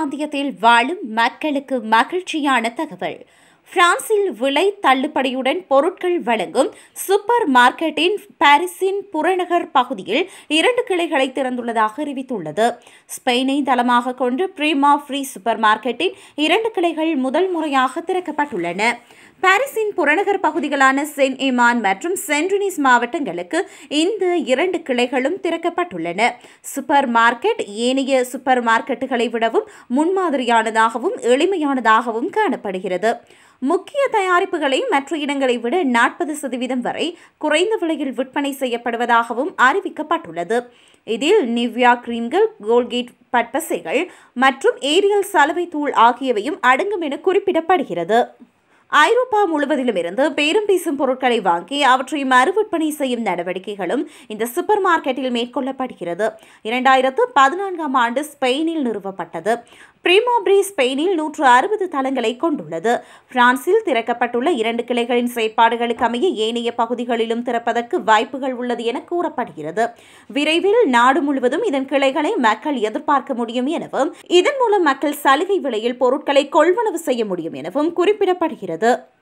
பிராந்தியத்தில் வாழும் மக்களுக்கு மகிழ்ச்சியான தகவல் பிரான்சில் விலை தள்ளுபடியுடன் பொருட்கள் வழங்கும் சூப்பர் மார்க்கெட்டின் பாரிஸின் புறநகர் பகுதியில் இரண்டு கிளைகளை திறந்துள்ளதாக அறிவித்துள்ளது ஸ்பெயினை தளமாக கொண்டு பிரீமா ஃப்ரீ சூப்பர் மார்க்கெட்டின் இரண்டு கிளைகள் முதல் முறையாக திறக்கப்பட்டுள்ளன பாரிஸின் புறநகர் பகுதிகளான சென் இமான் மற்றும் சென்ட்ரினிஸ் மாவட்டங்களுக்கு இந்த இரண்டு கிளைகளும் திறக்கப்பட்டுள்ளன சூப்பர் மார்க்கெட் ஏனைய சூப்பர் மார்க்கெட்டுகளை விடவும் முன்மாதிரியானதாகவும் எளிமையானதாகவும் காணப்படுகிறது முக்கிய தயாரிப்புகளை மற்ற இடங்களை விட நாற்பது சதவீதம் வரை குறைந்த விலையில் விற்பனை செய்யப்படுவதாகவும் அறிவிக்கப்பட்டுள்ளது இதில் நிவ்யா கிரீம்கள் கோல்கேட் பட்பசைகள் மற்றும் ஏரியல் சலவை தூள் ஆகியவையும் அடங்கும் என குறிப்பிடப்படுகிறது ஐரோப்பா முழுவதிலும் இருந்து பேரம் பேசும் பொருட்களை வாங்கி அவற்றை மறுவிற்பனை செய்யும் நடவடிக்கைகளும் இந்த சூப்பர் மார்க்கெட்டில் மேற்கொள்ளப்படுகிறது இரண்டாயிரத்து பதினான்காம் ஆண்டு ஸ்பெயினில் நிறுவப்பட்டது பிரிமோப்ரி ஸ்பெயினில் நூற்று அறுபது தளங்களை கொண்டுள்ளது பிரான்சில் திறக்கப்பட்டுள்ள இரண்டு கிளைகளின் செயற்பாடுகளுக்கு அமைய ஏனைய பகுதிகளிலும் திறப்பதற்கு வாய்ப்புகள் உள்ளது என கூறப்படுகிறது விரைவில் நாடு முழுவதும் இதன் கிளைகளை மக்கள் எதிர்பார்க்க முடியும் எனவும் இதன் மூலம் மக்கள் சலுகை விலையில் பொருட்களை கொள்வனவு செய்ய முடியும் எனவும் குறிப்பிடப்படுகிறது